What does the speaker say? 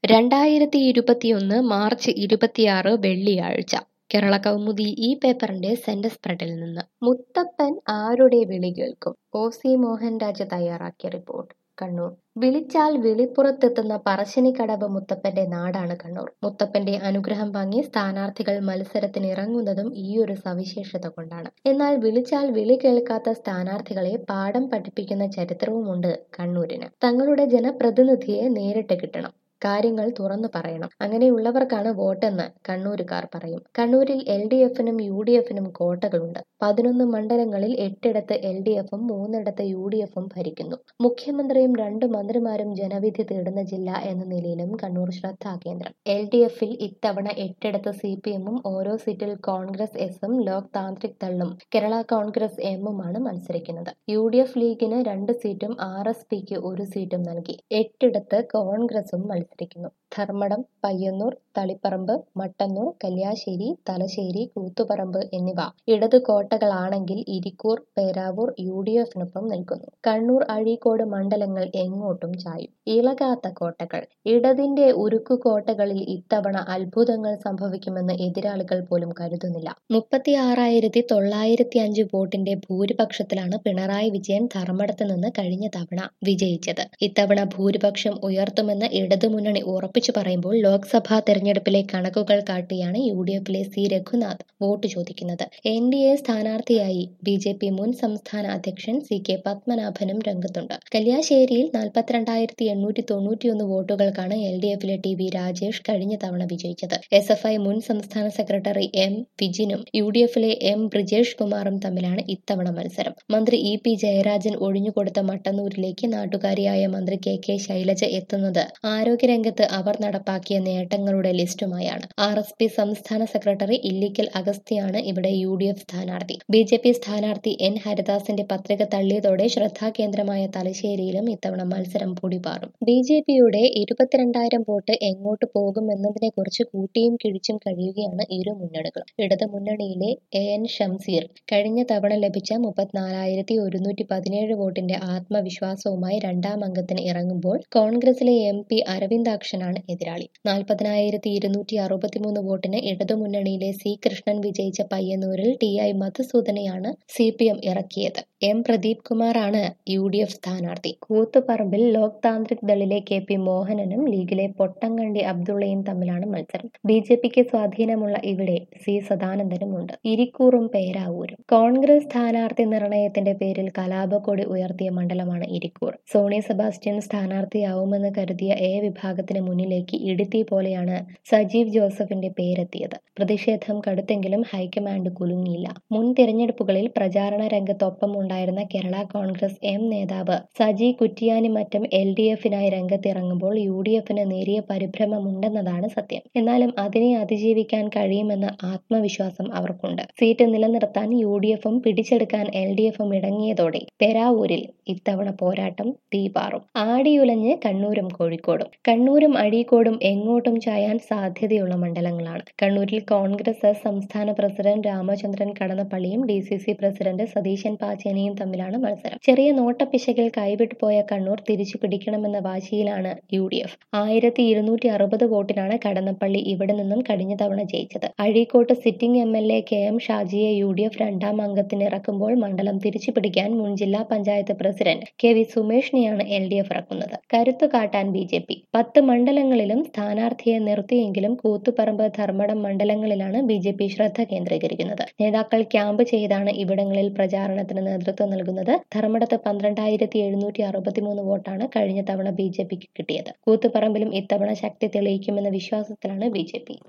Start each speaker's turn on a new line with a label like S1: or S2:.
S1: രണ്ടായിരത്തി ഇരുപത്തിയൊന്ന് മാർച്ച് ഇരുപത്തിയാറ് വെള്ളിയാഴ്ച കേരള കൗമുദി ഈ പേപ്പറിന്റെ സെന്റർ സ്പ്രെഡിൽ നിന്ന് മുത്തപ്പൻ ആരുടെ വിളി കേൾക്കും ഒ സി മോഹൻരാജ് തയ്യാറാക്കിയ റിപ്പോർട്ട് കണ്ണൂർ വിളിച്ചാൽ വിളിപ്പുറത്തെത്തുന്ന പറശ്ശിനിക്കടവ് മുത്തപ്പന്റെ നാടാണ് കണ്ണൂർ മുത്തപ്പന്റെ അനുഗ്രഹം വാങ്ങി സ്ഥാനാർത്ഥികൾ മത്സരത്തിന് ഇറങ്ങുന്നതും ഈയൊരു സവിശേഷത കൊണ്ടാണ് എന്നാൽ വിളിച്ചാൽ വിളി കേൾക്കാത്ത സ്ഥാനാർത്ഥികളെ പാഠം പഠിപ്പിക്കുന്ന ചരിത്രവുമുണ്ട് കണ്ണൂരിന് തങ്ങളുടെ ജനപ്രതിനിധിയെ നേരിട്ട് കിട്ടണം കാര്യങ്ങൾ തുറന്നു പറയണം അങ്ങനെയുള്ളവർക്കാണ് വോട്ടെന്ന് കണ്ണൂരുകാർ പറയും കണ്ണൂരിൽ എൽ ഡി എഫിനും യു ഡി എഫിനും കോട്ടകളുണ്ട് പതിനൊന്ന് മണ്ഡലങ്ങളിൽ എട്ടിടത്ത് എൽ ഡി എഫും മൂന്നിടത്ത് യു ഡി എഫും ഭരിക്കുന്നു മുഖ്യമന്ത്രിയും രണ്ട് മന്ത്രിമാരും ജനവിധി തേടുന്ന ജില്ല എന്ന നിലയിലും കണ്ണൂർ ശ്രദ്ധാകേന്ദ്രം എൽ ഡി എഫിൽ ഇത്തവണ എട്ടിടത്ത് സി പി എമ്മും ഓരോ സീറ്റിൽ കോൺഗ്രസ് എസും ലോക് താന്ത്രിക് ദളും കേരള കോൺഗ്രസ് എമ്മുമാണ് മത്സരിക്കുന്നത് യു ഡി എഫ് ലീഗിന് രണ്ട് സീറ്റും ആർ എസ് പിക്ക് ഒരു സീറ്റും നൽകി എട്ടിടത്ത് കോൺഗ്രസും മത്സരിക്കുന്നു ധർമ്മടം പയ്യന്നൂർ തളിപ്പറമ്പ് മട്ടന്നൂർ കല്യാശ്ശേരി തലശ്ശേരി കൂത്തുപറമ്പ് എന്നിവ ഇടത് കോട്ടകളാണെങ്കിൽ ഇരിക്കൂർ പേരാവൂർ യു ഡി എഫിനൊപ്പം നിൽക്കുന്നു കണ്ണൂർ അഴീക്കോട് മണ്ഡലങ്ങൾ എങ്ങോട്ടും ചായും ഇളകാത്ത കോട്ടകൾ ഇടതിന്റെ ഉരുക്കു കോട്ടകളിൽ ഇത്തവണ അത്ഭുതങ്ങൾ സംഭവിക്കുമെന്ന് എതിരാളികൾ പോലും കരുതുന്നില്ല മുപ്പത്തി ആറായിരത്തി തൊള്ളായിരത്തി അഞ്ച് വോട്ടിന്റെ ഭൂരിപക്ഷത്തിലാണ് പിണറായി വിജയൻ ധർമ്മടത്ത് നിന്ന് കഴിഞ്ഞ തവണ വിജയിച്ചത് ഇത്തവണ ഭൂരിപക്ഷം ഉയർത്തുമെന്ന് ഇടതുമുന്നണി ഉറപ്പിച്ചു പറയുമ്പോൾ ലോക്സഭാ തെരഞ്ഞെടുപ്പിലെ കണക്കുകൾ കാട്ടിയാണ് യു ഡി എഫിലെ സി രഘുനാഥ് വോട്ട് ചോദിക്കുന്നത് എൻ ഡി എ സ്ഥാനാർത്ഥിയായി ബി ജെ പി മുൻ സംസ്ഥാന അധ്യക്ഷൻ സി കെ പത്മനാഭനും രംഗത്തുണ്ട് കല്യാശ്ശേരിയിൽ നാൽപ്പത്തിരണ്ടായിരത്തി എണ്ണൂറ്റി തൊണ്ണൂറ്റിയൊന്ന് വോട്ടുകൾക്കാണ് എൽ ഡി എഫിലെ ടി വി രാജേഷ് കഴിഞ്ഞ തവണ വിജയിച്ചത് എസ് എഫ് ഐ മുൻ സംസ്ഥാന സെക്രട്ടറി എം വിജിനും യു ഡി എഫിലെ എം ബ്രിജേഷ് കുമാറും തമ്മിലാണ് ഇത്തവണ മത്സരം മന്ത്രി ഇ പി ജയരാജൻ ഒഴിഞ്ഞുകൊടുത്ത മട്ടന്നൂരിലേക്ക് നാട്ടുകാരിയായ മന്ത്രി കെ കെ ശൈലജ എത്തുന്നത് ആരോഗ്യരംഗത്ത് അവർ നടപ്പാക്കിയ നേട്ടങ്ങളുടെ ലിസ്റ്റുമായാണ് ആർ എസ് പി സംസ്ഥാന സെക്രട്ടറി ഇല്ലിക്കൽ അഗസ്തിയാണ് ഇവിടെ യു ഡി എഫ് സ്ഥാനാർത്ഥി ബി ജെ പി സ്ഥാനാർത്ഥി എൻ ഹരിദാസിന്റെ പത്രിക തള്ളിയതോടെ ശ്രദ്ധാകേന്ദ്രമായ തലശ്ശേരിയിലും ഇത്തവണ മത്സരം പൊടിപാറും ബി ജെ പിയുടെ ഇരുപത്തിരണ്ടായിരം വോട്ട് എങ്ങോട്ട് പോകുമെന്നതിനെ കുറിച്ച് കൂട്ടിയും കിഴിച്ചും കഴിയുകയാണ് ഇരു മുന്നണികളും ഇടത് മുന്നണിയിലെ എ എൻ ഷംസീർ കഴിഞ്ഞ തവണ ലഭിച്ച മുപ്പത്തിനാലായിരത്തി ഒരുന്നൂറ്റി പതിനേഴ് വോട്ടിന്റെ ആത്മവിശ്വാസവുമായി രണ്ടാം അംഗത്തിന് ഇറങ്ങുമ്പോൾ കോൺഗ്രസിലെ എം പി അരവിന്ദാക്ഷനാണ് എതിരാളി നാൽപ്പതിനായിരത്തി ഇരുന്നൂറ്റി അറുപത്തിമൂന്ന് വോട്ടിന് ഇടതുമുന്നണിയിലെ സി കൃഷ്ണൻ വിജയിച്ച പയ്യന്നൂരിൽ ടി ഐ മധുസൂദനെയാണ് സി പി എം ഇറക്കിയത് എം പ്രദീപ് കുമാറാണ് യു ഡി എഫ് സ്ഥാനാർത്ഥി കൂത്തുപറമ്പിൽ ലോക് താന്ത്രിക് ദളിലെ കെ പി മോഹനനും ലീഗിലെ പൊട്ടങ്കണ്ടി അബ്ദുള്ളയും തമ്മിലാണ് മത്സരം ബി ജെ പിക്ക് സ്വാധീനമുള്ള ഇവിടെ സി സദാനന്ദനുമുണ്ട് ഇരിക്കൂറും പേരാവൂരും കോൺഗ്രസ് സ്ഥാനാർത്ഥി നിർണയത്തിന്റെ പേരിൽ കലാപക്കൊടി ഉയർത്തിയ മണ്ഡലമാണ് ഇരിക്കൂർ സോണി സെബാസ്റ്റ്യൻ സ്ഥാനാർത്ഥിയാവുമെന്ന് കരുതിയ എ വിഭാഗത്തിന് മുന്നിലേക്ക് ഇടുത്തി പോലെയാണ് സജീവ് ജോസഫിന്റെ പേരെത്തിയത് പ്രതിഷേധം കടുത്തെങ്കിലും ഹൈക്കമാൻഡ് കുലുങ്ങിയില്ല മുൻ തിരഞ്ഞെടുപ്പുകളിൽ പ്രചാരണ രംഗത്തൊപ്പം ഉണ്ടായിരുന്ന കേരള കോൺഗ്രസ് എം നേതാവ് സജി കുറ്റിയാനിമറ്റം എൽ ഡി എഫിനായി രംഗത്തിറങ്ങുമ്പോൾ യു ഡി എഫിന് നേരിയ പരിഭ്രമമുണ്ടെന്നതാണ് സത്യം എന്നാലും അതിനെ അതിജീവിക്കാൻ കഴിയുമെന്ന ആത്മവിശ്വാസം അവർക്കുണ്ട് സീറ്റ് നിലനിർത്താൻ യു ഡി എഫും പിടിച്ചെടുക്കാൻ എൽ ഡി എഫും ഇടങ്ങിയതോടെ പെരാവൂരിൽ ഇത്തവണ പോരാട്ടം തീപാറും ആടിയുലഞ്ഞ് കണ്ണൂരും കോഴിക്കോടും കണ്ണൂരും അഴീക്കോടും എങ്ങോട്ടും ചായാൻ സാധ്യതയുള്ള മണ്ഡലങ്ങളാണ് കണ്ണൂരിൽ കോൺഗ്രസ് സംസ്ഥാന പ്രസിഡന്റ് രാമചന്ദ്രൻ കടന്നപ്പള്ളിയും D C C president Satheesan പാച്ചേനിയും തമ്മിലാണ് മത്സരം ചെറിയ നോട്ടപ്പിശകിൽ കൈവിട്ടു പോയ കണ്ണൂർ തിരിച്ചു പിടിക്കണമെന്ന വാശിയിലാണ് യു ഡി എഫ് ആയിരത്തി ഇരുന്നൂറ്റി അറുപത് വോട്ടിനാണ് കടന്നപ്പള്ളി ഇവിടെ നിന്നും കഴിഞ്ഞ തവണ ജയിച്ചത് അഴീക്കോട്ട് sitting M L A K M ഷാജിയെ യു ഡി എഫ് രണ്ടാം അംഗത്തിന് ഇറക്കുമ്പോൾ മണ്ഡലം തിരിച്ചു പിടിക്കാൻ മുൻ ജില്ലാ പഞ്ചായത്ത് പ്രസിഡന്റ് കെ വി സുമേഷിനെയാണ് എൽ ഡി എഫ് ഇറക്കുന്നത് കരുത്തു കാട്ടാൻ ബി ജെ പി പത്ത് മണ്ഡലങ്ങളിലും സ്ഥാനാർത്ഥിയെ നിർത്തിയെങ്കിലും കൂത്തുപറമ്പ് ധർമ്മടം മണ്ഡലങ്ങളിലാണ് ബി ജെ പി ശ്രദ്ധ കേന്ദ്രീകരിക്കുന്നത് നേതാക്കൾ ക്യാമ്പ് ചെയ്താണ് ഇവിടങ്ങളിൽ പ്രചാരണത്തിന് നേതൃത്വം നൽകുന്നത് ധർമ്മടത്ത് പന്ത്രണ്ടായിരത്തി എഴുന്നൂറ്റി അറുപത്തിമൂന്ന് വോട്ടാണ് കഴിഞ്ഞ തവണ ബി ജെ പിക്ക് കിട്ടിയത് കൂത്തുപറമ്പിലും ഇത്തവണ ശക്തി തെളിയിക്കുമെന്ന വിശ്വാസത്തിലാണ് ബി ജെ പി